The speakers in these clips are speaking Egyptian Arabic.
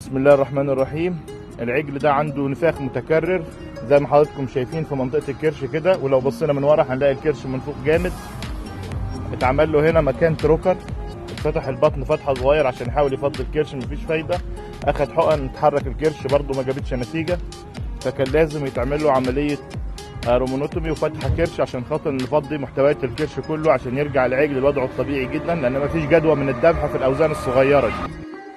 بسم الله الرحمن الرحيم العجل ده عنده نفاخ متكرر زي ما حضراتكم شايفين في منطقة الكرش كده ولو بصينا من ورا هنلاقي الكرش من فوق جامد اتعمل له هنا مكان تروكر اتفتح البطن فتحة صغير عشان يحاول يفضي الكرش مفيش فايدة اخد حقن تحرك الكرش برضه ما جابتش نتيجة فكان لازم يتعمل له عملية رومونوتومي وفتح كرش عشان خاطر نفضي محتويات الكرش كله عشان يرجع العجل لوضعه الطبيعي جدا لان مفيش جدوى من الذبح في الاوزان الصغيرة دي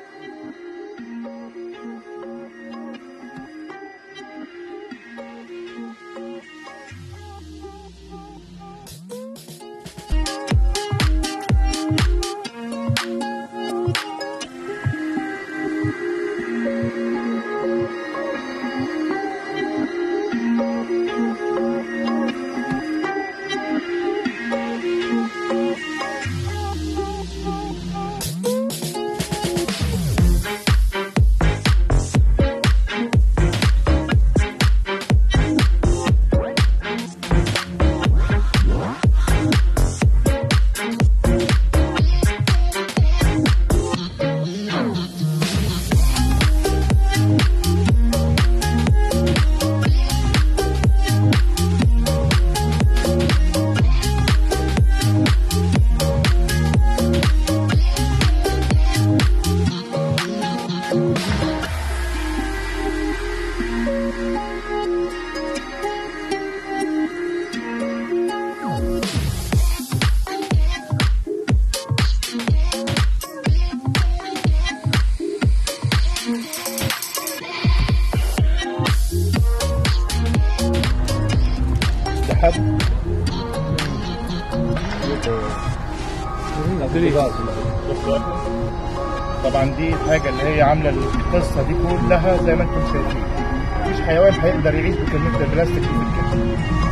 ده حب طبعا دي الحاجة اللي هي عاملة القصة دي كلها زي ما انتم شايفين مفيش حيوان هيقدر يعيش بكمية البلاستيك اللي في الكتف